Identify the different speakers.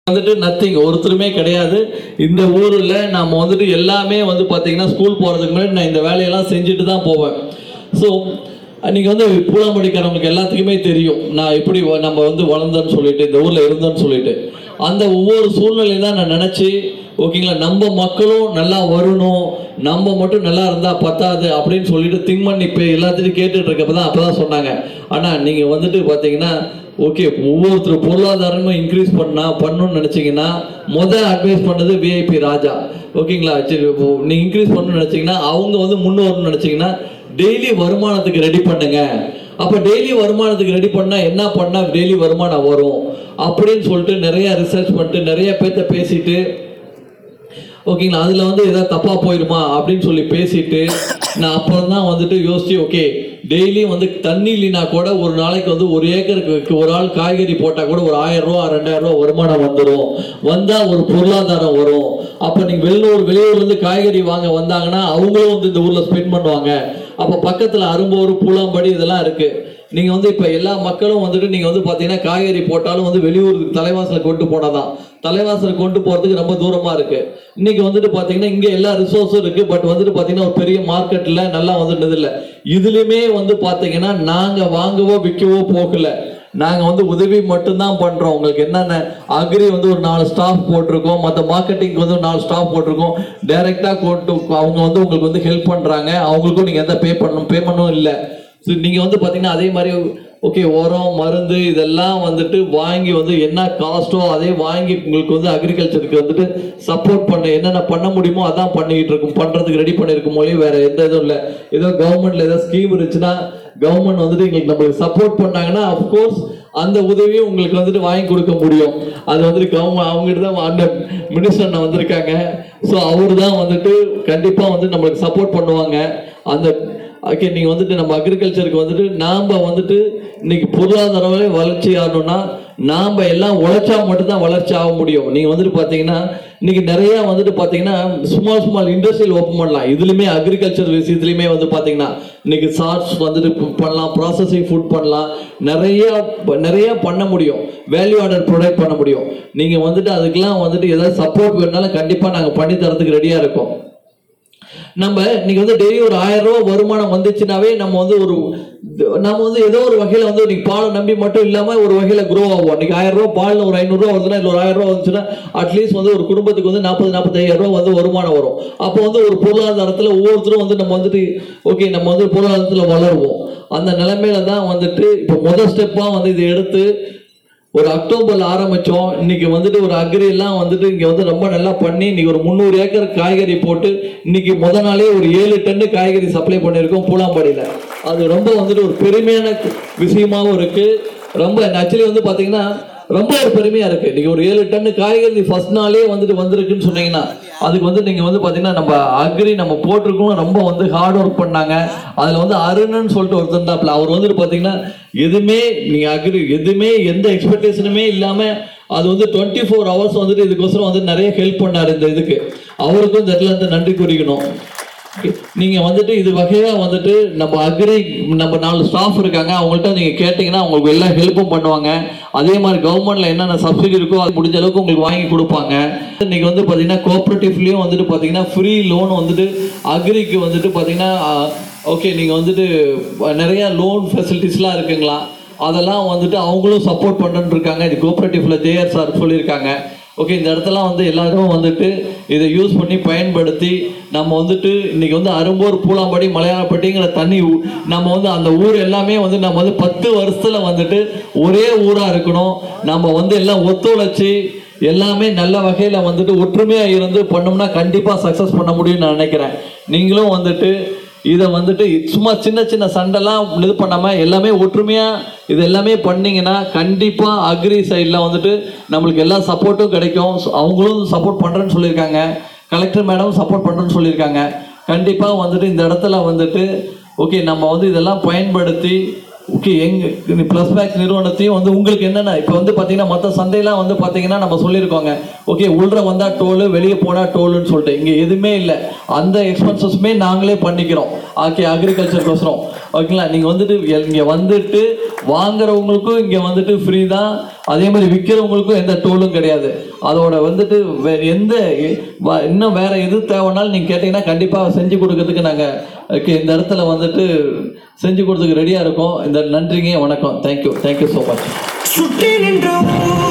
Speaker 1: வந்துட்டு நத்திங் ஒருத்தருமே கிடையாது இந்த ஊரில் நம்ம வந்துட்டு எல்லாமே வந்து பார்த்தீங்கன்னா ஸ்கூல் போகிறதுக்கு முன்னாடி நான் இந்த வேலையெல்லாம் செஞ்சுட்டு தான் போவேன் ஸோ நீங்கள் வந்து பூலாம்படிக்காரவங்களுக்கு எல்லாத்துக்குமே தெரியும் நான் எப்படி வ- நம்ம வந்து வளர்ந்தேன்னு சொல்லிட்டு இந்த ஊரில் இருந்தேன்னு சொல்லிட்டு அந்த ஒவ்வொரு சூழ்நிலையும் தான் நான் நினச்சி ஓகேங்களா நம்ம மக்களும் நல்லா வரணும் நம்ம மட்டும் நல்லா இருந்தால் பத்தாது அப்படின்னு சொல்லிட்டு திங்க் பண்ணி இப்போ எல்லாத்தையும் கேட்டுட்டு இருக்கப்ப தான் அப்போ தான் சொன்னாங்க ஆனால் நீங்கள் வந்துட்டு பார்த்தீங்கன்னா ஓகே ஒவ்வொருத்தர் பொருளாதாரமும் இன்க்ரீஸ் பண்ணா பண்ணணும்னு நினைச்சீங்கன்னா முதல் அட்வைஸ் பண்ணது விஐபி ராஜா ஓகேங்களா சரி இப்போ நீங்க இன்க்ரீஸ் பண்ணணும்னு நினைச்சீங்கன்னா அவங்க வந்து முன்ன வரணும்னு நினைச்சீங்கன்னா டெய்லி வருமானத்துக்கு ரெடி பண்ணுங்க அப்ப டெய்லி வருமானத்துக்கு ரெடி பண்ணா என்ன பண்ணா டெய்லி வருமானம் வரும் அப்படின்னு சொல்லிட்டு நிறைய ரிசர்ச் பண்ணிட்டு நிறைய பேர்த்த பேசிட்டு ஓகேங்களா அதில் வந்து ஏதாவது தப்பாக போயிடுமா அப்படின்னு சொல்லி பேசிட்டு நான் அப்புறம் தான் வந்துட்டு யோசிச்சு ஓகே டெய்லி வந்து தண்ணி இல்லைனா கூட ஒரு நாளைக்கு வந்து ஒரு ஏக்கருக்கு ஒரு ஆள் காய்கறி போட்டால் கூட ஒரு ஆயிரம் ரூபா ரெண்டாயிரம் ரூபா வருமானம் வந்துடும் வந்தால் ஒரு பொருளாதாரம் வரும் அப்போ நீங்கள் வெளியூர் வெளியூர்லேருந்து காய்கறி வாங்க வந்தாங்கன்னா அவங்களும் வந்து இந்த ஊரில் ஸ்பெண்ட் பண்ணுவாங்க அப்போ பக்கத்தில் அரும்போர் பூலாம்படி இதெல்லாம் இருக்குது நீங்கள் வந்து இப்போ எல்லா மக்களும் வந்துட்டு நீங்கள் வந்து பார்த்தீங்கன்னா காய்கறி போட்டாலும் வந்து வெளியூருக்கு தலைவாசலுக்கு கொண்டு போனாதான் தலைவாசலுக்கு கொண்டு போகிறதுக்கு ரொம்ப தூரமாக இருக்குது இன்னைக்கு வந்துட்டு பார்த்தீங்கன்னா இங்கே எல்லா ரிசோர்ஸும் இருக்குது பட் வந்துட்டு பார்த்தீங்கன்னா ஒரு பெரிய மார்க்கெட்டில் நல்லா வந்துட்டு இல்லை இதுலையுமே வந்து பார்த்தீங்கன்னா நாங்கள் வாங்கவோ விற்கவோ போகல நாங்கள் வந்து உதவி மட்டும்தான் பண்ணுறோம் உங்களுக்கு என்னென்ன அக்ரி வந்து ஒரு நாலு ஸ்டாஃப் போட்டிருக்கோம் மற்ற மார்க்கெட்டிங்க்கு வந்து ஒரு நாலு ஸ்டாஃப் போட்டிருக்கோம் டைரெக்டாக கொண்டு அவங்க வந்து உங்களுக்கு வந்து ஹெல்ப் பண்ணுறாங்க அவங்களுக்கும் நீங்கள் எந்த பே பண்ணணும் பேமெண்ட்டும் இல்லை ஸோ நீங்கள் வந்து பார்த்தீங்கன்னா அதே மாதிரி ஓகே உரம் மருந்து இதெல்லாம் வந்துட்டு வாங்கி வந்து என்ன காஸ்ட்டோ அதே வாங்கி உங்களுக்கு வந்து அக்ரிகல்ச்சருக்கு வந்துட்டு சப்போர்ட் பண்ண என்னென்ன பண்ண முடியுமோ அதான் பண்ணிக்கிட்டு இருக்கும் பண்ணுறதுக்கு ரெடி பண்ணியிருக்கும் மொழி வேற எந்த இதுவும் இல்லை ஏதோ கவர்மெண்ட்ல ஏதோ ஸ்கீம் இருந்துச்சுன்னா கவர்மெண்ட் வந்துட்டு எங்களுக்கு நம்மளுக்கு சப்போர்ட் பண்ணாங்கன்னா அஃப்கோர்ஸ் அந்த உதவியும் உங்களுக்கு வந்துட்டு வாங்கி கொடுக்க முடியும் அது வந்துட்டு கவர்மெண்ட் அவங்ககிட்ட தான் அந்த மினிஸ்டர் அண்ணா வந்திருக்காங்க ஸோ அவர் தான் வந்துட்டு கண்டிப்பாக வந்து நம்மளுக்கு சப்போர்ட் பண்ணுவாங்க அந்த ஓகே நீங்கள் வந்துட்டு நம்ம அக்ரிகல்ச்சருக்கு வந்துட்டு நாம் வந்துட்டு இன்னைக்கு பொருளாதாரமே வளர்ச்சி ஆகணும்னா நாம் எல்லாம் உழைச்சா மட்டும்தான் வளர்ச்சி ஆக முடியும் நீங்கள் வந்துட்டு பார்த்தீங்கன்னா இன்னைக்கு நிறைய வந்துட்டு பார்த்தீங்கன்னா ஸ்மால் ஸ்மால் இண்டஸ்ட்ரியல் ஓப்பன் பண்ணலாம் இதுலையுமே அக்ரிகல்ச்சர் விஷயத்துலையுமே வந்து பார்த்தீங்கன்னா இன்னைக்கு சார்ட்ஸ் வந்துட்டு ப- பண்ணலாம் ப்ராசஸிங் ஃபுட் பண்ணலாம் நிறைய ப- நிறைய பண்ண முடியும் வேல்யூ ஆர்டர் ப்ரொவைட் பண்ண முடியும் நீங்கள் வந்துட்டு அதுக்கெல்லாம் வந்துட்டு ஏதாவது சப்போர்ட் வேணுனாலும் கண்டிப்பாக நாங்கள் பண்ணி தரதுக்கு ரெடியாக இருக்கோம் நம்ம இன்னைக்கு வந்து டெய்லி ஒரு ஆயிரம் ரூபாய் வருமானம் வந்துச்சுனாவே நம்ம வந்து ஒரு நம்ம வந்து ஏதோ ஒரு வகையில வந்து இன்னைக்கு பாலை நம்பி மட்டும் இல்லாம ஒரு வகையில grow ஆகும் இன்னைக்கு ஆயிரம் ரூபாய் பால்ல ஒரு ஐநூறு ரூபாய் வருதுன்னா இல்ல ஒரு ஆயிரம் ரூபாய் வந்துச்சுன்னா அட்லீஸ்ட் வந்து ஒரு குடும்பத்துக்கு வந்து நாற்பது நாற்பத்தையாயிரம் ரூபாய் வந்து வருமானம் வரும் அப்போ வந்து ஒரு பொருளாதாரத்துல ஒவ்வொருத்தரும் வந்து நம்ம வந்துட்டு ஓகே நம்ம வந்து பொருளாதாரத்துல வளருவோம் அந்த நிலைமையில தான் வந்துட்டு இப்போ முதல் ஸ்டெப்பா வந்து இதை எடுத்து ஒரு அக்டோபர்ல ஆரம்பிச்சோம் இன்னைக்கு வந்துட்டு ஒரு அக்ரி எல்லாம் வந்துட்டு இங்க வந்து ரொம்ப நல்லா பண்ணி இன்னைக்கு ஒரு முந்நூறு ஏக்கர் காய்கறி போட்டு இன்னைக்கு முத நாளே ஒரு ஏழு டன்னு காய்கறி சப்ளை பண்ணியிருக்கோம் பூலாம்பாடியில அது ரொம்ப வந்துட்டு ஒரு பெருமையான விஷயமாவும் இருக்கு ரொம்ப ஆக்சுவலி வந்து பாத்தீங்கன்னா ரொம்ப ஒரு பெருமையா இருக்கு இன்னைக்கு ஒரு ஏழு டன்னு காய்கறி ஃபர்ஸ்ட் நாளே வந்துட்டு வந்திருக்குன்னு சொன்னீங்கன்னா அதுக்கு வந்து நீங்க வந்து பாத்தீங்கன்னா நம்ம அக்ரி நம்ம போட்டிருக்கோம் ரொம்ப வந்து ஹார்ட் ஒர்க் பண்ணாங்க அதுல வந்து அருணன்னு சொல்லிட்டு ஒருத்தர் இருந்தாப்ல அவர் வந்துட்டு பாத்தீங்கன்னா எதுவுமே நீங்க அக்ரி எதுவுமே எந்த எக்ஸ்பெக்டேஷனுமே இல்லாம அது வந்து டுவெண்ட்டி ஃபோர் ஹவர்ஸ் வந்துட்டு இதுக்கோசரம் வந்து நிறைய ஹெல்ப் பண்ணாரு இந்த இதுக்கு அவருக்கும் இந்த இடத்துல இருந்து நன்றி கூறிக்கணும் நீங்க வந்துட்டு இது வகையா வந்துட்டு நம்ம அக்ரி நம்ம நாலு ஸ்டாஃப் இருக்காங்க அவங்கள்ட்ட நீங்க கேட்டீங்கன்னா உங்களுக்கு எல்லா ஹெல்ப்பும் பண்ணுவாங்க அதே மாதிரி கவர்மெண்ட்ல என்னென்ன சப்சிடி இருக்கோ அது முடிஞ்ச அளவுக்கு உங்களுக்கு வாங்கி கொடுப்பாங்க இன்னைக்கு வந்து பாத்தீங்கன்னா கோஆபரேட்டிவ்லயும் வந்துட்டு பாத்தீங்கன்னா ஃப்ரீ லோன் வந்துட்டு அக்ரிக்கு வந்துட்டு பாத்தீங்கன்னா ஓகே நீங்க வந்துட்டு நிறைய லோன் ஃபெசிலிட்டிஸ்லாம் இருக்குங்களா அதெல்லாம் வந்துட்டு அவங்களும் சப்போர்ட் பண்ணுன்னு இருக்காங்க இது கோஆபரேட்டிவ்ல ஜேஆர் சார் சொல்லியிருக்காங்க ஓகே இந்த இடத்தெல்லாம் வந்து எல்லாரும் வந்துட்டு இதை யூஸ் பண்ணி பயன்படுத்தி நம்ம வந்துட்டு இன்னைக்கு வந்து அரும்பூர் பூலாம்படி மலையாளப்பட்டிங்கிற தண்ணி ஊ- நம்ம வந்து அந்த ஊர் எல்லாமே வந்து நம்ம வந்து பத்து வருஷத்துல வந்துட்டு ஒரே ஊரா இருக்கணும் நம்ம வந்து எல்லாம் ஒத்துழைச்சி எல்லாமே நல்ல வகையில வந்துட்டு ஒற்றுமையா இருந்து பண்ணோம்னா கண்டிப்பா சக்சஸ் பண்ண முடியும்னு நான் நினைக்கிறேன் நீங்களும் வந்துட்டு இதை வந்துட்டு சும்மா சின்ன சின்ன சண்டைலாம் இது பண்ணாம எல்லாமே ஒற்றுமையா இது எல்லாமே பண்ணீங்கன்னா கண்டிப்பா அக்ரி சைடில் வந்துட்டு நம்மளுக்கு எல்லா சப்போர்ட்டும் கிடைக்கும் So, அவங்களும் சப்போர்ட் பண்றேன்னு சொல்லியிருக்காங்க கலெக்டர் மேடம் சப்போர்ட் பண்றேன்னு சொல்லியிருக்காங்க கண்டிப்பா வந்துட்டு இந்த இடத்துல வந்துட்டு ஓகே நம்ம வந்து இதெல்லாம் பயன்படுத்தி ஓகே எங்க ப்ளஸ் பேக் நிறுவனத்தையும் வந்து உங்களுக்கு என்னென்ன இப்போ வந்து பார்த்தீங்கன்னா மற்ற சந்தையெல்லாம் வந்து பார்த்தீங்கன்னா நம்ம சொல்லியிருக்கோங்க ஓகே உள்ள வந்தா டோலு வெளியே போனா டோலுன்னு சொல்லிட்டு இங்கே எதுவுமே இல்லை அந்த எக்ஸ்பென்சஸ்மே நாங்களே பண்ணிக்கிறோம் ஓகே அக்ரிகல்ச்சருக்கோசரம் ஓகேங்களா நீங்கள் வந்துட்டு இங்கே வந்துட்டு வாங்குறவங்களுக்கும் இங்கே வந்துட்டு ஃப்ரீ தான் அதே மாதிரி விற்கிறவங்களுக்கும் எந்த டோலும் கிடையாது அதோட வந்துட்டு வே எந்த வ- இன்னும் வேற எது தேவைன்னாலும் நீங்கள் கேட்டிங்கன்னா கண்டிப்பாக செஞ்சு கொடுக்கறதுக்கு நாங்கள் இந்த இடத்துல வந்துட்டு செஞ்சு கொடுத்துக்கு ரெடியாக இருக்கோம் இந்த நன்றிங்க வணக்கம் தேங்க்யூ தேங்க்யூ ஸோ மச்
Speaker 2: சுற்றி நின்று